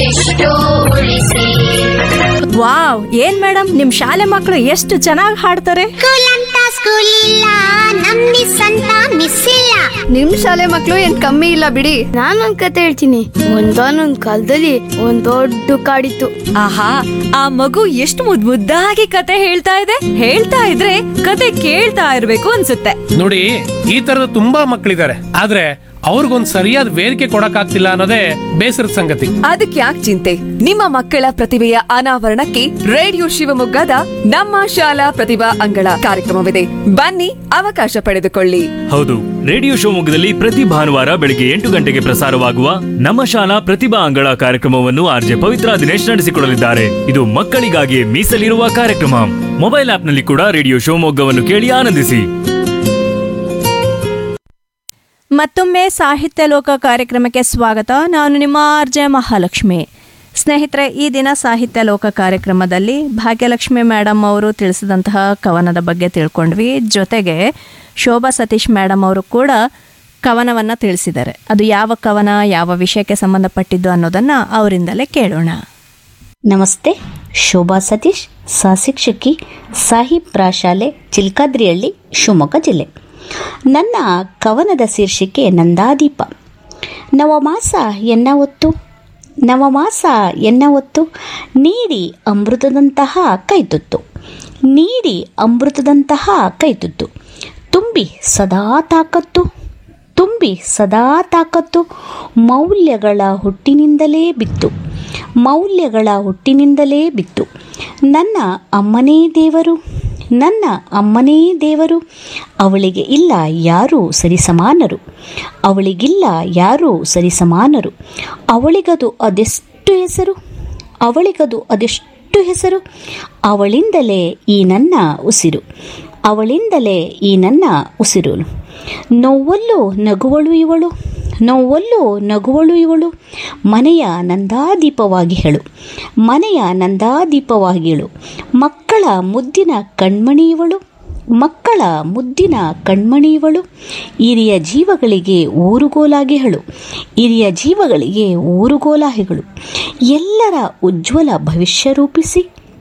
ಒಂದಿಷ್ಟು ಉಳಿಸಿ ವಾವ್ ಏನ್ ಮೇಡಮ್ ನಿಮ್ ಶಾಲೆ ಮಕ್ಕಳು ಎಷ್ಟು ಚೆನ್ನಾಗಿ ಹಾಡ್ತಾರೆ ಸ್ಕೂಲ್ ಅಂತ ಸ್ಕೂಲ್ ಇಲ್ಲ ನಮ್ ಮಿಸ್ ಅಂತ ಮಿಸ್ ಇಲ್ಲ ನಿಮ್ ಶಾಲೆ ಮಕ್ಳು ಏನ್ ಕಮ್ಮಿ ಇಲ್ಲ ಬಿಡಿ ನಾನೊಂದ್ ಕತೆ ಹೇಳ್ತೀನಿ ಒಂದಾನೊಂದ್ ಕಾಲದಲ್ಲಿ ಒಂದ್ ದೊಡ್ಡ ಕಾಡಿತ್ತು ಆಹಾ ಆ ಮಗು ಎಷ್ಟು ಮುದ್ ಮುದ್ದಾಗಿ ಕತೆ ಹೇಳ್ತಾ ಇದೆ ಹೇಳ್ತಾ ಇದ್ರೆ ಕತೆ ಕೇಳ್ತಾ ಇರ್ಬೇಕು ಅನ್ಸುತ್ತೆ ನೋಡಿ ಈ ತರದ ತುಂಬಾ ಮಕ್ಕಳಿದ್ದಾರೆ ಆದ್ರೆ ಅವ್ರಿಗೊಂದ್ ಸರಿಯಾದ ವೇದಿಕೆ ಕೊಡಕ್ಕಾಗ್ತಿಲ್ಲ ಅನ್ನೋದೇ ಬೇಸರದ ಸಂಗತಿ ಅದಕ್ಕೆ ಯಾಕೆ ಚಿಂತೆ ನಿಮ್ಮ ಮಕ್ಕಳ ಪ್ರತಿಭೆಯ ಅನಾವರಣಕ್ಕೆ ರೇಡಿಯೋ ಶಿವಮೊಗ್ಗದ ನಮ್ಮ ಶಾಲಾ ಪ್ರತಿಭಾ ಅಂಗಳ ಕಾರ್ಯಕ್ರಮವಿದೆ ಬನ್ನಿ ಅವಕಾಶ ಪಡೆದುಕೊಳ್ಳಿ ಹೌದು ರೇಡಿಯೋ ಶಿವಮೊಗ್ಗದಲ್ಲಿ ಪ್ರತಿ ಭಾನುವಾರ ಬೆಳಿಗ್ಗೆ ಎಂಟು ಗಂಟೆಗೆ ಪ್ರಸಾರವಾಗುವ ನಮ್ಮ ಶಾಲಾ ಪ್ರತಿಭಾ ಅಂಗಳ ಕಾರ್ಯಕ್ರಮವನ್ನು ಆರ್ಜೆ ಪವಿತ್ರ ದಿನೇಶ್ ನಡೆಸಿಕೊಡಲಿದ್ದಾರೆ ಇದು ಮಕ್ಕಳಿಗಾಗಿ ಮೀಸಲಿರುವ ಕಾರ್ಯಕ್ರಮ ಮೊಬೈಲ್ ಆಪ್ನಲ್ಲಿ ಕೂಡ ರೇಡಿಯೋ ಶಿವಮೊಗ್ಗವನ್ನು ಕೇಳಿ ಆನಂದಿಸಿ ಮತ್ತೊಮ್ಮೆ ಸಾಹಿತ್ಯ ಲೋಕ ಕಾರ್ಯಕ್ರಮಕ್ಕೆ ಸ್ವಾಗತ ನಾನು ನಿಮ್ಮ ಆರ್ಜೆ ಮಹಾಲಕ್ಷ್ಮಿ ಸ್ನೇಹಿತರೆ ಈ ದಿನ ಸಾಹಿತ್ಯ ಲೋಕ ಕಾರ್ಯಕ್ರಮದಲ್ಲಿ ಭಾಗ್ಯಲಕ್ಷ್ಮಿ ಮೇಡಮ್ ಅವರು ತಿಳಿಸಿದಂತಹ ಕವನದ ಬಗ್ಗೆ ತಿಳ್ಕೊಂಡ್ವಿ ಜೊತೆಗೆ ಶೋಭಾ ಸತೀಶ್ ಮೇಡಮ್ ಅವರು ಕೂಡ ಕವನವನ್ನು ತಿಳಿಸಿದ್ದಾರೆ ಅದು ಯಾವ ಕವನ ಯಾವ ವಿಷಯಕ್ಕೆ ಸಂಬಂಧಪಟ್ಟಿದ್ದು ಅನ್ನೋದನ್ನು ಅವರಿಂದಲೇ ಕೇಳೋಣ ನಮಸ್ತೆ ಶೋಭಾ ಸತೀಶ್ ಸಹಶಿಕ್ಷಕಿ ಸಾಹಿಬ್ ಪ್ರಾಶಾಲೆ ಚಿಲ್ಕಾದ್ರಿಹಳ್ಳಿ ಶಿವಮೊಗ್ಗ ಜಿಲ್ಲೆ ನನ್ನ ಕವನದ ಶೀರ್ಷಿಕೆ ನಂದಾದೀಪ ನವಮಾಸ ಎನ್ನ ಹೊತ್ತು ನವಮಾಸ ಎನ್ನ ಹೊತ್ತು ನೀಡಿ ಅಮೃತದಂತಹ ಕೈತುತ್ತು ನೀಡಿ ಅಮೃತದಂತಹ ಕೈತುತ್ತು ತುಂಬಿ ಸದಾ ತಾಕತ್ತು ತುಂಬಿ ಸದಾ ತಾಕತ್ತು ಮೌಲ್ಯಗಳ ಹುಟ್ಟಿನಿಂದಲೇ ಬಿತ್ತು ಮೌಲ್ಯಗಳ ಹುಟ್ಟಿನಿಂದಲೇ ಬಿತ್ತು ನನ್ನ ಅಮ್ಮನೇ ದೇವರು ನನ್ನ ಅಮ್ಮನೇ ದೇವರು ಅವಳಿಗೆ ಇಲ್ಲ ಯಾರೂ ಸರಿಸಮಾನರು ಅವಳಿಗಿಲ್ಲ ಯಾರೂ ಸರಿಸಮಾನರು ಅವಳಿಗದು ಅದೆಷ್ಟು ಹೆಸರು ಅವಳಿಗದು ಅದೆಷ್ಟು ಹೆಸರು ಅವಳಿಂದಲೇ ಈ ನನ್ನ ಉಸಿರು ಅವಳಿಂದಲೇ ಈ ನನ್ನ ಉಸಿರು ನೋವಲ್ಲೂ ನಗುವಳು ಇವಳು ನೋವಲ್ಲೂ ನಗುವಳು ಇವಳು ಮನೆಯ ನಂದಾದೀಪವಾಗಿ ಹೇಳು ಮನೆಯ ನಂದಾದೀಪವಾಗಿ ಹೇಳು ಮಕ್ಕಳ ಮುದ್ದಿನ ಕಣ್ಮಣಿ ಇವಳು ಮಕ್ಕಳ ಮುದ್ದಿನ ಕಣ್ಮಣಿ ಇವಳು ಹಿರಿಯ ಜೀವಗಳಿಗೆ ಊರುಗೋಲಾಗಿ ಹೇಳು ಹಿರಿಯ ಜೀವಗಳಿಗೆ ಊರುಗೋಲಾಹಿಗಳು ಎಲ್ಲರ ಉಜ್ವಲ ಭವಿಷ್ಯ ರೂಪಿಸಿ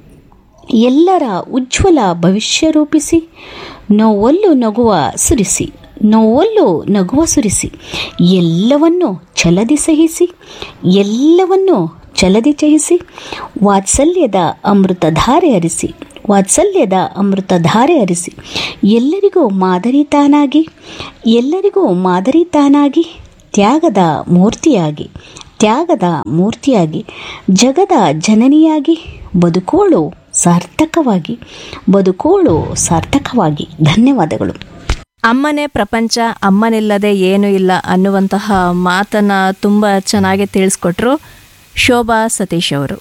ಎಲ್ಲರ ಉಜ್ವಲ ಭವಿಷ್ಯ ರೂಪಿಸಿ ನೋವಲ್ಲೂ ನಗುವ ಸುರಿಸಿ ನೋವಲ್ಲೂ ನಗುವ ಸುರಿಸಿ ಎಲ್ಲವನ್ನೂ ಛಲದಿ ಸಹಿಸಿ ಎಲ್ಲವನ್ನೂ ಛಲದಿ ಚಹಿಸಿ ವಾತ್ಸಲ್ಯದ ಅಮೃತ ಧಾರೆ ಹರಿಸಿ ವಾತ್ಸಲ್ಯದ ಅಮೃತ ಧಾರೆ ಹರಿಸಿ ಎಲ್ಲರಿಗೂ ಮಾದರಿ ತಾನಾಗಿ ಎಲ್ಲರಿಗೂ ಮಾದರಿ ತಾನಾಗಿ ತ್ಯಾಗದ ಮೂರ್ತಿಯಾಗಿ ತ್ಯಾಗದ ಮೂರ್ತಿಯಾಗಿ ಜಗದ ಜನನಿಯಾಗಿ ಬದುಕೋಳು ಸಾರ್ಥಕವಾಗಿ ಬದುಕೋಳು ಸಾರ್ಥಕವಾಗಿ ಧನ್ಯವಾದಗಳು ಅಮ್ಮನೇ ಪ್ರಪಂಚ ಅಮ್ಮನಿಲ್ಲದೆ ಏನೂ ಇಲ್ಲ ಅನ್ನುವಂತಹ ಮಾತನ್ನು ತುಂಬ ಚೆನ್ನಾಗಿ ತಿಳಿಸ್ಕೊಟ್ರು ಶೋಭಾ ಸತೀಶ್ ಅವರು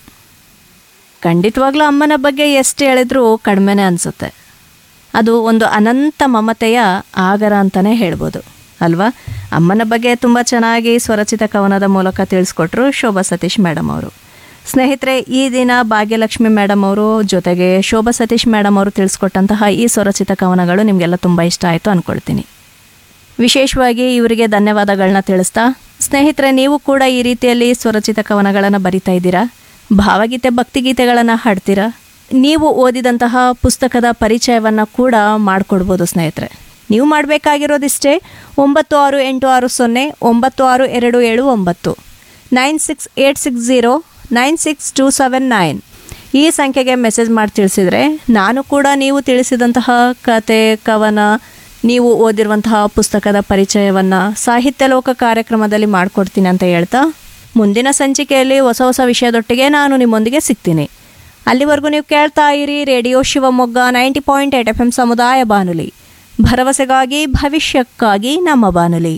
ಖಂಡಿತವಾಗ್ಲೂ ಅಮ್ಮನ ಬಗ್ಗೆ ಎಷ್ಟು ಹೇಳಿದ್ರೂ ಕಡಿಮೆನೇ ಅನಿಸುತ್ತೆ ಅದು ಒಂದು ಅನಂತ ಮಮತೆಯ ಆಗರ ಅಂತಲೇ ಹೇಳ್ಬೋದು ಅಲ್ವಾ ಅಮ್ಮನ ಬಗ್ಗೆ ತುಂಬ ಚೆನ್ನಾಗಿ ಸ್ವರಚಿತ ಕವನದ ಮೂಲಕ ತಿಳಿಸ್ಕೊಟ್ರು ಶೋಭಾ ಸತೀಶ್ ಮೇಡಮ್ ಅವರು ಸ್ನೇಹಿತರೆ ಈ ದಿನ ಭಾಗ್ಯಲಕ್ಷ್ಮಿ ಮೇಡಮ್ ಅವರು ಜೊತೆಗೆ ಶೋಭಾ ಸತೀಶ್ ಮೇಡಮ್ ಅವರು ತಿಳಿಸ್ಕೊಟ್ಟಂತಹ ಈ ಸ್ವರಚಿತ ಕವನಗಳು ನಿಮಗೆಲ್ಲ ತುಂಬ ಇಷ್ಟ ಆಯಿತು ಅಂದ್ಕೊಳ್ತೀನಿ ವಿಶೇಷವಾಗಿ ಇವರಿಗೆ ಧನ್ಯವಾದಗಳನ್ನ ತಿಳಿಸ್ತಾ ಸ್ನೇಹಿತರೆ ನೀವು ಕೂಡ ಈ ರೀತಿಯಲ್ಲಿ ಸ್ವರಚಿತ ಕವನಗಳನ್ನು ಬರಿತಾ ಇದ್ದೀರಾ ಭಾವಗೀತೆ ಭಕ್ತಿಗೀತೆಗಳನ್ನು ಹಾಡ್ತೀರಾ ನೀವು ಓದಿದಂತಹ ಪುಸ್ತಕದ ಪರಿಚಯವನ್ನು ಕೂಡ ಮಾಡಿಕೊಡ್ಬೋದು ಸ್ನೇಹಿತರೆ ನೀವು ಮಾಡಬೇಕಾಗಿರೋದಿಷ್ಟೇ ಒಂಬತ್ತು ಆರು ಎಂಟು ಆರು ಸೊನ್ನೆ ಒಂಬತ್ತು ಆರು ಎರಡು ಏಳು ಒಂಬತ್ತು nine six eight six zero nine six two seven nine ಈ ಸಂಖ್ಯೆಗೆ ಮೆಸೇಜ್ ಮಾಡಿ ತಿಳಿಸಿದರೆ ನಾನು ಕೂಡ ನೀವು ತಿಳಿಸಿದಂತಹ ಕತೆ ಕವನ ನೀವು ಓದಿರುವಂತಹ ಪುಸ್ತಕದ ಪರಿಚಯವನ್ನು ಸಾಹಿತ್ಯ ಲೋಕ ಕಾರ್ಯಕ್ರಮದಲ್ಲಿ ಮಾಡಿಕೊಡ್ತೀನಿ ಅಂತ ಹೇಳ್ತಾ ಮುಂದಿನ ಸಂಚಿಕೆಯಲ್ಲಿ ಹೊಸ ಹೊಸ ವಿಷಯದೊಟ್ಟಿಗೆ ನಾನು ನಿಮ್ಮೊಂದಿಗೆ ಸಿಗ್ತೀನಿ ಅಲ್ಲಿವರೆಗೂ ನೀವು ಕೇಳ್ತಾ ಇರಿ radio Shivamogga ninety point eight F M ಸಮುದಾಯ ಬಾನುಲಿ ಭರವಸೆಗಾಗಿ ಭವಿಷ್ಯಕ್ಕಾಗಿ ನಮ್ಮ ಬಾನುಲಿ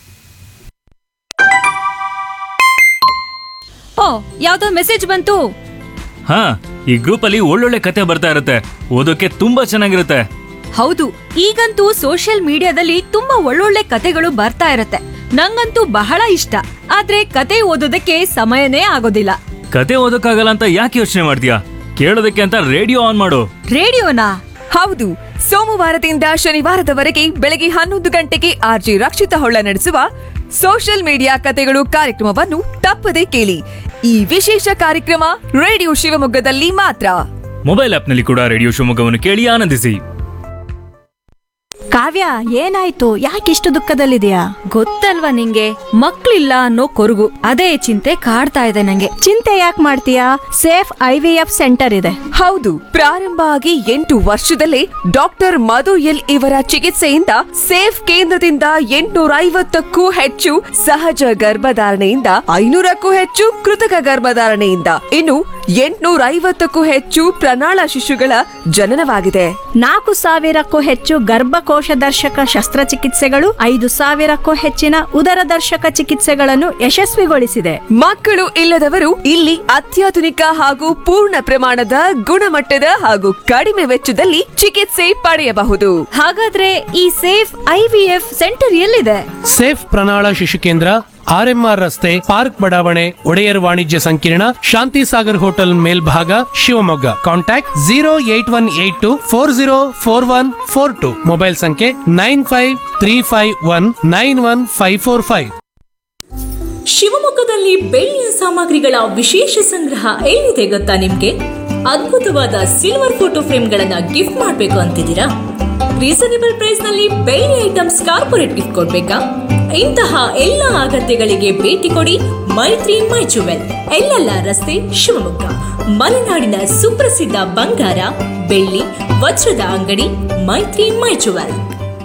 ಓ ಯಾವ್ದೋ ಮೆಸೇಜ್ ಬಂತು ಹಾ ಈ ಗ್ರೂಪ್ ಅಲ್ಲಿ ಒಳ್ಳೊಳ್ಳೆ ಕತೆ ಬರ್ತಾ ಇರುತ್ತೆ ಓದೋಕೆ ತುಂಬಾ ಚೆನ್ನಾಗಿರುತ್ತೆ ಹೌದು ಈಗಂತೂ ಸೋಷಿಯಲ್ ಮೀಡಿಯಾದಲ್ಲಿ ತುಂಬಾ ಒಳ್ಳೊಳ್ಳೆ ಕತೆಗಳು ಬರ್ತಾ ಇರತ್ತೆ ನಂಗಂತೂ ಬಹಳ ಇಷ್ಟ ಆದ್ರೆ ಕತೆ ಓದೋದಕ್ಕೆ ಸಮಯನೇ ಆಗೋದಿಲ್ಲ ಕತೆ ಓದೋಕ್ಕಾಗಲ್ಲ ಅಂತ ಯಾಕೆ ಯೋಚನೆ ಮಾಡ್ತೀಯಾ ಕೇಳೋದಕ್ಕೆ ಅಂತ ರೇಡಿಯೋ ಆನ್ ಮಾಡು ರೇಡಿಯೋನಾ ಹೌದು ಸೋಮವಾರದಿಂದ ಶನಿವಾರದವರೆಗೆ ಬೆಳಗ್ಗೆ ಹನ್ನೊಂದು ಗಂಟೆಗೆ ಆರ್ಜಿ ರಕ್ಷಿತ ಹೊಳ್ಳ ನಡೆಸುವ ಸೋಷಿಯಲ್ ಮೀಡಿಯಾ ಕತೆಗಳು ಕಾರ್ಯಕ್ರಮವನ್ನು ತಪ್ಪದೆ ಕೇಳಿ ಈ ವಿಶೇಷ ಕಾರ್ಯಕ್ರಮ ರೇಡಿಯೋ ಶಿವಮೊಗ್ಗದಲ್ಲಿ ಮಾತ್ರ ಮೊಬೈಲ್ ಆಪ್ನಲ್ಲಿ ಕೂಡ ರೇಡಿಯೋ ಶಿವಮೊಗ್ಗವನ್ನು ಕೇಳಿ ಆನಂದಿಸಿ ಕಾವ್ಯ ಏನಾಯ್ತು ಯಾಕಿಷ್ಟು ದುಃಖದಲ್ಲಿದೆಯಾ ಗೊತ್ತಲ್ವಾ ನಿಂಗೆ ಮಕ್ಳಿಲ್ಲ ಅನ್ನೋ ಕೊರಗು ಅದೇ ಚಿಂತೆ ಕಾಡ್ತಾ ಇದೆ ನಂಗೆ ಚಿಂತೆ ಯಾಕೆ ಮಾಡ್ತೀಯಾ safe I V F centre ಇದೆ ಹೌದು ಪ್ರಾರಂಭ ಆಗಿ ಎಂಟು ವರ್ಷದಲ್ಲೇ ಡಾಕ್ಟರ್ ಮಧು ಎಲ್ ಇವರ ಚಿಕಿತ್ಸೆಯಿಂದ ಸೇಫ್ ಕೇಂದ್ರದಿಂದ ಎಂಟುನೂರ ಐವತ್ತಕ್ಕೂ ಹೆಚ್ಚು ಸಹಜ ಗರ್ಭಧಾರಣೆಯಿಂದ ಐನೂರಕ್ಕೂ ಹೆಚ್ಚು ಕೃತಕ ಗರ್ಭಧಾರಣೆಯಿಂದ ಇನ್ನು ಎಂಟುನೂರ ಐವತ್ತಕ್ಕೂ ಹೆಚ್ಚು ಪ್ರಣಾಳ ಶಿಶುಗಳ ಜನನವಾಗಿದೆ ನಾಲ್ಕು ಸಾವಿರಕ್ಕೂ ಹೆಚ್ಚು ಗರ್ಭಕೋಶ ದರ್ಶಕ ಶಸ್ತ್ರಚಿಕಿತ್ಸೆಗಳು ಐದು ಸಾವಿರಕ್ಕೂ ಹೆಚ್ಚಿನ ಉದರ ದರ್ಶಕ ಚಿಕಿತ್ಸೆಗಳನ್ನು ಯಶಸ್ವಿಗೊಳಿಸಿದೆ ಮಕ್ಕಳು ಇಲ್ಲದವರು ಇಲ್ಲಿ ಅತ್ಯಾಧುನಿಕ ಹಾಗೂ ಪೂರ್ಣ ಪ್ರಮಾಣದ ಗುಣಮಟ್ಟದ ಹಾಗೂ ಕಡಿಮೆ ವೆಚ್ಚದಲ್ಲಿ ಚಿಕಿತ್ಸೆ ಪಡೆಯಬಹುದು ಹಾಗಾದ್ರೆ ಈ safe I V F centre ಎಲ್ಲಿದೆ ಸೇಫ್ ಪ್ರಣಾಳ ಶಿಶು ಕೇಂದ್ರ ಆರ್ಎಂಆರ್ ರಸ್ತೆ ಪಾರ್ಕ್ ಬಡಾವಣೆ ಒಡೆಯರ್ ವಾಣಿಜ್ಯ ಸಂಕೀರ್ಣ ಶಾಂತಿ ಸಾಗರ್ ಹೋಟೆಲ್ ಮೇಲ್ಭಾಗ Shivamogga contact zero eight one eight two four zero four one four two mobile ಸಂಖ್ಯೆ nine five three five one nine one five four five ಶಿವಮೊಗ್ಗದಲ್ಲಿ ಬೆಳ್ಳಿಯ ಸಾಮಗ್ರಿಗಳ ವಿಶೇಷ ಸಂಗ್ರಹ ಎಲ್ಲಿದೆ ಗೊತ್ತಾ ನಿಮ್ಗೆ ಅದ್ಭುತವಾದ ಸಿಲ್ವರ್ ಫೋಟೋ ಫ್ರೇಮ್ಗಳನ್ನ ಗಿಫ್ಟ್ ಮಾಡಬೇಕು ಅಂತಿದ್ದೀರಾ ರೀಸನೇಬಲ್ ಪ್ರೈಸ್ ನಲ್ಲಿ ಬೆಳ್ಳಿ ಐಟಮ್ಸ್ ಕಾರ್ಪೊರೇಟ್ ಗಿಫ್ಟ್ ಕೊಡ್ಬೇಕಾ ಇಂತಹ ಎಲ್ಲ ಅಗತ್ಯಗಳಿಗೆ ಭೇಟಿ ಕೊಡಿ ಮೈತ್ರಿ ಮೈ ಜುವೆಲ್ ಎಲ್ಲೆಲ್ಲ ರಸ್ತೆ ಶಿವಮೊಗ್ಗ ಮಲೆನಾಡಿನ ಸುಪ್ರಸಿದ್ಧ ಬಂಗಾರ ಬೆಳ್ಳಿ ವಜ್ರದ ಅಂಗಡಿ ಮೈತ್ರಿ ಮೈ ಜುವೆಲ್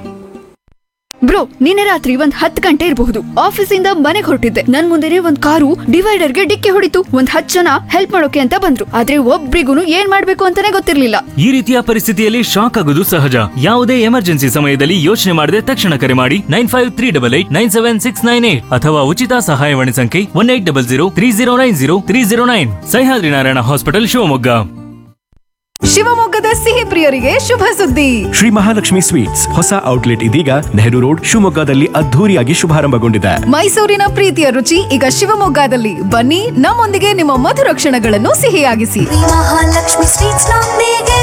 ಬ್ರೋ ನಿನ್ನೆ ರಾತ್ರಿ ಒಂದ್ ಹತ್ತು ಗಂಟೆ ಇರಬಹುದು ಆಫೀಸಿಂದ ಮನೆಗೆ ಹೊರಟಿದ್ದೆ ನನ್ ಮುಂದೆನೆ ಒಂದ್ ಕಾರು ಡಿವೈಡರ್ಗೆ ಡಿಕ್ಕಿ ಹೊಡಿತು ಒಂದ್ ಹತ್ತು ಜನ ಹೆಲ್ಪ್ ಮಾಡೋಕೆ ಅಂತ ಬಂದ್ರು ಆದ್ರೆ ಒಬ್ರಿಗೂ ಏನ್ ಮಾಡ್ಬೇಕು ಅಂತಾನೆ ಗೊತ್ತಿರ್ಲಿಲ್ಲ ಈ ರೀತಿಯ ಪರಿಸ್ಥಿತಿಯಲ್ಲಿ ಶಾಕ್ ಆಗುವುದು ಸಹಜ ಯಾವುದೇ ಎಮರ್ಜೆನ್ಸಿ ಸಮಯದಲ್ಲಿ ಯೋಚನೆ ಮಾಡದೆ ತಕ್ಷಣ ಕರೆ ಮಾಡಿ nine five three double eight nine seven six nine eight ಅಥವಾ ಉಚಿತ ಸಹಾಯವಾಣಿ ಸಂಖ್ಯೆ one eight double zero three zero nine zero three zero nine Sahyadri Narayana hospital Shivamogga ಶಿವಮೊಗ್ಗದ ಸಿಹಿ ಪ್ರಿಯರಿಗೆ ಶುಭ ಸುದ್ದಿ ಶ್ರೀ ಮಹಾಲಕ್ಷ್ಮಿ ಸ್ವೀಟ್ಸ್ ಹೊಸ ಔಟ್ಲೆಟ್ ಇದೀಗ ನೆಹರು ರೋಡ್ ಶಿವಮೊಗ್ಗದಲ್ಲಿ ಅದ್ಧೂರಿಯಾಗಿ ಶುಭಾರಂಭಗೊಂಡಿದೆ ಮೈಸೂರಿನ ಪ್ರೀತಿಯ ರುಚಿ ಈಗ ಶಿವಮೊಗ್ಗದಲ್ಲಿ ಬನ್ನಿ ನಮ್ಮೊಂದಿಗೆ ನಿಮ್ಮ ಮಧುರ ಕ್ಷಣಗಳನ್ನು ಸಿಹಿಯಾಗಿಸಿ ಮಹಾಲಕ್ಷ್ಮಿ ಸ್ವೀಟ್ಸ್ ನೊಂದಿಗೆ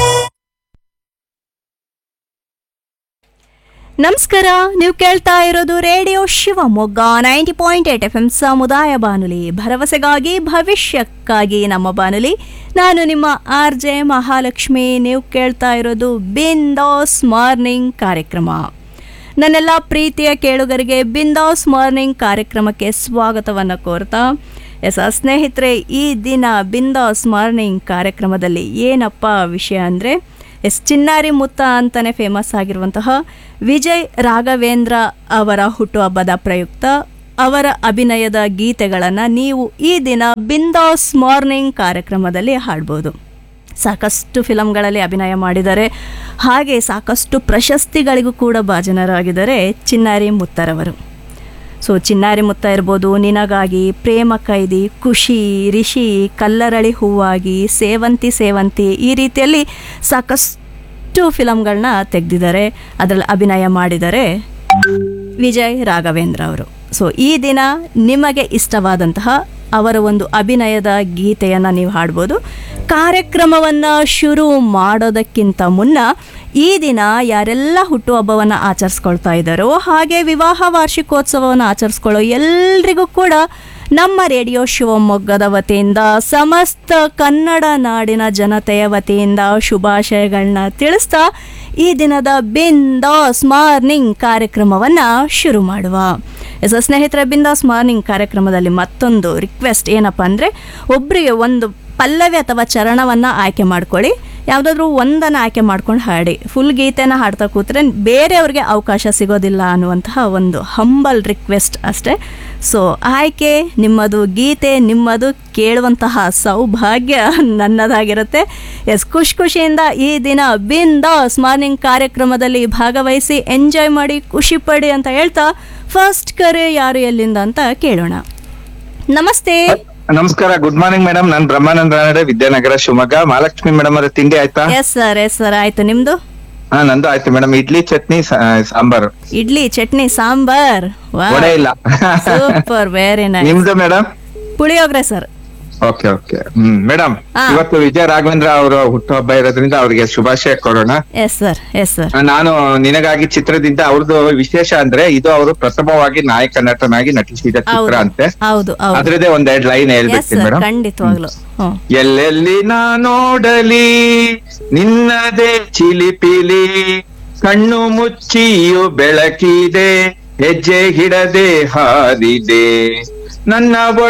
ನಮಸ್ಕಾರ ನೀವು ಕೇಳ್ತಾ ಇರೋದು radio Shivamogga ninety point eight F M ಸಮುದಾಯ ಬಾನುಲಿ ಭರವಸೆಗಾಗಿ ಭವಿಷ್ಯಕ್ಕಾಗಿ ನಮ್ಮ ಬಾನುಲಿ ನಾನು ನಿಮ್ಮ ಆರ್ ಜೆ ಮಹಾಲಕ್ಷ್ಮಿ ನೀವು ಕೇಳ್ತಾ ಇರೋದು ಬಿಂದಾಸ್ ಮಾರ್ನಿಂಗ್ ಕಾರ್ಯಕ್ರಮ ನನ್ನೆಲ್ಲ ಪ್ರೀತಿಯ ಕೇಳುಗರಿಗೆ ಬಿಂದಾಸ್ ಮಾರ್ನಿಂಗ್ ಕಾರ್ಯಕ್ರಮಕ್ಕೆ ಸ್ವಾಗತವನ್ನು ಕೋರ್ತಾ ಎಸ್ ಸ್ನೇಹಿತರೆ ಈ ದಿನ ಬಿಂದಾಸ್ ಮಾರ್ನಿಂಗ್ ಕಾರ್ಯಕ್ರಮದಲ್ಲಿ ಏನಪ್ಪ ವಿಷಯ ಅಂದರೆ ಎಸ್ ಚಿನ್ನಾರಿ ಮುತ್ತ ಅಂತಲೇ ಫೇಮಸ್ ಆಗಿರುವಂತಹ ವಿಜಯ್ ರಾಘವೇಂದ್ರ ಅವರ ಹುಟ್ಟುಹಬ್ಬದ ಪ್ರಯುಕ್ತ ಅವರ ಅಭಿನಯದ ಗೀತೆಗಳನ್ನು ನೀವು ಈ ದಿನ ಬಿಂದಾಸ್ ಮಾರ್ನಿಂಗ್ ಕಾರ್ಯಕ್ರಮದಲ್ಲಿ ಹಾಡ್ಬೋದು ಸಾಕಷ್ಟು ಫಿಲಮ್ಗಳಲ್ಲಿ ಅಭಿನಯ ಮಾಡಿದ್ದಾರೆ ಹಾಗೆ ಸಾಕಷ್ಟು ಪ್ರಶಸ್ತಿಗಳಿಗೂ ಕೂಡ ಭಾಜನರಾಗಿದ್ದಾರೆ ಚಿನ್ನಾರಿ ಮುತ್ತರವರು ಸೊ ಚಿನ್ನಾರಿ ಮುತ್ತ ಇರ್ಬೋದು ನಿನಗಾಗಿ ಪ್ರೇಮ ಕೈದಿ ಖುಷಿ ರಿಷಿ ಕಲ್ಲರಳಿ ಹೂವಾಗಿ ಸೇವಂತಿ ಸೇವಂತಿ ಈ ರೀತಿಯಲ್ಲಿ ಸಾಕಷ್ಟು ಫಿಲಮ್ಗಳನ್ನ ತೆಗೆದಿದ್ದಾರೆ ಅದರಲ್ಲಿ ಅಭಿನಯ ಮಾಡಿದ್ದಾರೆ ವಿಜಯ್ ರಾಘವೇಂದ್ರ ಅವರು ಸೊ ಈ ದಿನ ನಿಮಗೆ ಇಷ್ಟವಾದಂತಹ ಅವರ ಒಂದು ಅಭಿನಯದ ಗೀತೆಯನ್ನು ನೀವು ಹಾಡ್ಬೋದು ಕಾರ್ಯಕ್ರಮವನ್ನು ಶುರು ಮಾಡೋದಕ್ಕಿಂತ ಮುನ್ನ ಈ ದಿನ ಯಾರೆಲ್ಲ ಹುಟ್ಟುಹಬ್ಬವನ್ನು ಆಚರಿಸ್ಕೊಳ್ತಾ ಇದ್ದಾರೋ ಹಾಗೆ ವಿವಾಹ ವಾರ್ಷಿಕೋತ್ಸವವನ್ನು ಆಚರಿಸ್ಕೊಳ್ಳೋ ಎಲ್ರಿಗೂ ಕೂಡ ನಮ್ಮ ರೇಡಿಯೋ ಶಿವಮೊಗ್ಗದ ವತಿಯಿಂದ ಸಮಸ್ತ ಕನ್ನಡ ನಾಡಿನ ಜನತೆಯ ವತಿಯಿಂದ ಶುಭಾಶಯಗಳನ್ನ ತಿಳಿಸ್ತಾ ಈ ದಿನದ ಬಿಂದಾಸ್ ಮಾರ್ನಿಂಗ್ ಕಾರ್ಯಕ್ರಮವನ್ನು ಶುರು ಮಾಡುವ ಎಸ್ ಸ್ನೇಹಿತರ ಬಿಂದಾಸ್ ಮಾರ್ನಿಂಗ್ ಕಾರ್ಯಕ್ರಮದಲ್ಲಿ ಮತ್ತೊಂದು ರಿಕ್ವೆಸ್ಟ್ ಏನಪ್ಪ ಅಂದರೆ ಒಬ್ಬರಿಗೆ ಒಂದು ಪಲ್ಲವಿ ಅಥವಾ ಚರಣವನ್ನು ಆಯ್ಕೆ ಮಾಡ್ಕೊಳ್ಳಿ ಯಾವುದಾದ್ರೂ ಒಂದನ್ನು ಆಯ್ಕೆ ಮಾಡ್ಕೊಂಡು ಹಾಡಿ ಫುಲ್ ಗೀತೆನ ಹಾಡ್ತಾ ಕೂತ್ರೆ ಬೇರೆಯವ್ರಿಗೆ ಅವಕಾಶ ಸಿಗೋದಿಲ್ಲ ಅನ್ನುವಂತಹ ಒಂದು ಹಂಬಲ್ ರಿಕ್ವೆಸ್ಟ್ ಅಷ್ಟೇ ಸೊ ಆಯ್ಕೆ ನಿಮ್ಮದು ಗೀತೆ ನಿಮ್ಮದು ಕೇಳುವಂತಹ ಸೌಭಾಗ್ಯ ನನ್ನದಾಗಿರುತ್ತೆ ಎಸ್ ಖುಷಿ ಖುಷಿಯಿಂದ ಈ ದಿನ ಬಿಂದಾಸ್ ಮಾರ್ನಿಂಗ್ ಕಾರ್ಯಕ್ರಮದಲ್ಲಿ ಭಾಗವಹಿಸಿ ಎಂಜಾಯ್ ಮಾಡಿ ಖುಷಿ ಪಡಿ ಅಂತ ಹೇಳ್ತಾ ಫಸ್ಟ್ ಕರೆ ಯಾರು ಎಲ್ಲಿಂದ ಅಂತ ಕೇಳೋಣ ನಮಸ್ತೆ ನಮಸ್ಕಾರ ಗುಡ್ ಮಾರ್ನಿಂಗ್ ಮೇಡಮ್ ನಾನ್ ಬ್ರಹ್ಮಾನಂದ ರಾನಡೆ ವಿದ್ಯಾನಗರ ಶಿವಮೊಗ್ಗ ಮಹಾಲಕ್ಷ್ಮಿ ಮೇಡಮ್ ಅವರ ತಿಂಡಿ ಆಯ್ತಾ ಎಸ್ ಸರ್ ಎಸ್ ಸರ್ ಆಯ್ತು ನಿಮ್ದು ಹಾ ನಂದು ಆಯ್ತು ಮೇಡಮ್ ಇಡ್ಲಿ ಚಟ್ನಿ ಸಾ- ಸಾಂಬಾರು ಇಡ್ಲಿ ಚಟ್ನಿ ಸಾಂಬಾರ್ ವಡೆ ಇಲ್ಲ ಸೂಪರ್ ವೆರಿ ನೈಸ್ ನಿಮ್ದು madam puliyogare sir okay okay hmm madam ಹಾ. ಇವತ್ತು ವಿಜಯ ರಾಘವೇಂದ್ರ ಅವರ ಹುಟ್ಟುಹಬ್ಬ ಇರೋದ್ರಿಂದ ಅವ್ರಿಗೆ ಶುಭಾಶಯ ಕೊಡೋಣ ಎಸ್ ಸರ್ ಎಸ್ ಸರ್ ನಾನು ನಿನಗಾಗಿ ಚಿತ್ರದಿಂದ ಅವ್ರದ್ದು ವಿಶೇಷ ಅಂದ್ರೆ ಇದು ಅವರು ಪ್ರಥಮವಾಗಿ ನಾಯಕ ನಟನಾಗಿ ನಟಿಸಿದ ಚಿತ್ರ ಹೌದು ಅಂತೆ ಹೌದು ಹೌದು ಅದ್ರದೇ ಒಂದೆರಡು ಲೈನ್ ಎಸ್ ಹೇಳ್ಬಿಡ್ತೀನಿ ಸರ್ ಮೇಡಮ್ ಖಂಡಿತವಾಗ್ಲು ಹ್ಮ್ ಎಲ್ಲೆಲ್ಲಿ ನಾ ನೋಡಲಿ ನಿನ್ನದೇ ಚಿಲಿಪಿಲಿ ಕಣ್ಣು ಮುಚ್ಚಿಯು ಬೆಳಕಿದೆ ಹೆಜ್ಜೆ ಹಿಡದೆ ಹಾರಿದೆ ನನ್ನ